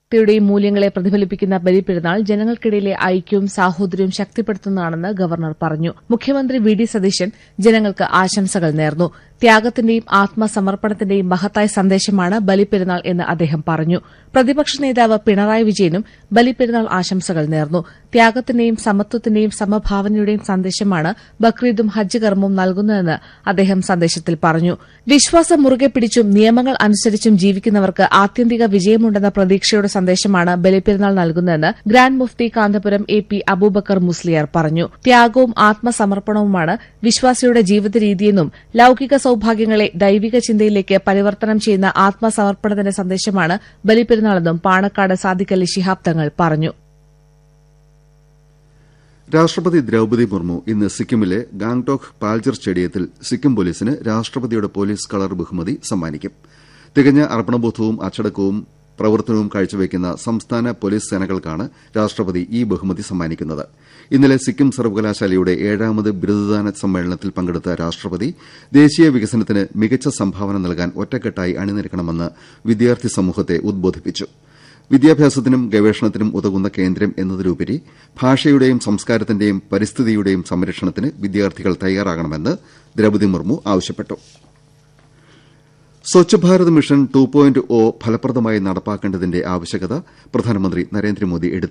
യുടെയും മൂല്യങ്ങളെ പ്രതിഫലിപ്പിക്കുന്ന ബലിപ്പെരുന്നാൾ ജനങ്ങൾക്കിടയിലെ ഐക്യവും സാഹോദര്യവും ശക്തിപ്പെടുത്തുന്നതാണെന്ന് ഗവർണർ പറഞ്ഞു മുഖ്യമന്ത്രി വി ഡി സതീശൻ ജനങ്ങൾക്ക് ആശംസകൾ നേർന്നു ത്യാഗത്തിന്റെയും ആത്മസമർപ്പണത്തിന്റെയും മഹത്തായ സന്ദേശമാണ് ബലിപ്പെരുന്നാൾ എന്ന് അദ്ദേഹം പറഞ്ഞു പ്രതിപക്ഷ നേതാവ് പിണറായി വിജയനും ബലിപ്പെരുന്നാൾ ആശംസകൾ നേർന്നു ത്യാഗത്തിന്റെയും സമത്വത്തിന്റെയും സമഭാവനയുടെയും സന്ദേശമാണ് ബക്രീദും ഹജ്ജ് കർമ്മവും നൽകുന്നതെന്ന് അദ്ദേഹം സന്ദേശത്തിൽ പറഞ്ഞു വിശ്വാസം മുറുകെ പിടിച്ചും നിയമങ്ങൾ അനുസരിച്ചും ജീവിക്കുന്നവർക്ക് ആത്യന്തിക വിജയമുണ്ടെന്ന പ്രതീക്ഷയുടെ സന്ദേശമാണ് ബലിപ്പെരുന്നാൾ നൽകുന്നതെന്ന് grand mufti Kanthapuram A P Abubakar Musliyar പറഞ്ഞു ത്യാഗവും ആത്മസമർപ്പണവുമാണ് വിശ്വാസിയുടെ ജീവിത രീതിയെന്നും ലൌകിക സൌഭാഗ്യങ്ങളെ ദൈവിക ചിന്തയിലേക്ക് പരിവർത്തനം ചെയ്യുന്ന ആത്മസമർപ്പണത്തിന്റെ സന്ദേശമാണ് ബലിപ്പെരുന്നാളെന്നും പാണക്കാട് സാദിഖലി ശിഹാബ് തങ്ങൾ പറഞ്ഞു രാഷ്ട്രപതി ദ്രൌപതി മുർമു ഇന്ന് സിക്കിമിലെ ഗാംഗ്ടോക്ക് പാൽജർ സ്റ്റേഡിയത്തിൽ സിക്കിം പോലീസിന് രാഷ്ട്രപതിയുടെ പോലീസ് കളർ ബഹുമതി സമ്മാനിക്കും തികഞ്ഞ അർപ്പണബോധവും അച്ചടക്കവും പ്രവർത്തനവും കാഴ്ചവെക്കുന്ന സംസ്ഥാന പോലീസ് സേനകൾക്കാണ് രാഷ്ട്രപതി ഈ ബഹുമതി സമ്മാനിക്കുന്നത് ഇന്നലെ സിക്കിം സർവകലാശാലയുടെ ഏഴാമത് ബിരുദദാന സമ്മേളനത്തിൽ പങ്കെടുത്ത രാഷ്ട്രപതി ദേശീയ വികസനത്തിന് മികച്ച സംഭാവന നൽകാൻ ഒറ്റക്കെട്ടായി അണിനിരക്കണമെന്ന് വിദ്യാർത്ഥി സമൂഹത്തെ ഉദ്ബോധിപ്പിച്ചു വിദ്യാഭ്യാസത്തിനും ഗവേഷണത്തിനും ഉതകുന്ന കേന്ദ്രം എന്നതിലുപരി ഭാഷയുടെയും സംസ്കാരത്തിന്റെയും പരിസ്ഥിതിയുടെയും സംരക്ഷണത്തിന് വിദ്യാർത്ഥികൾ തയ്യാറാകണമെന്ന് ദ്രൌപതി മുർമു ആവശ്യപ്പെട്ടു Swachh Bharat mission two point O ഫലപ്രദമായി നടപ്പാക്കേണ്ടതിന്റെ ആവശ്യകത പ്രധാനമന്ത്രി നരേന്ദ്രമോദി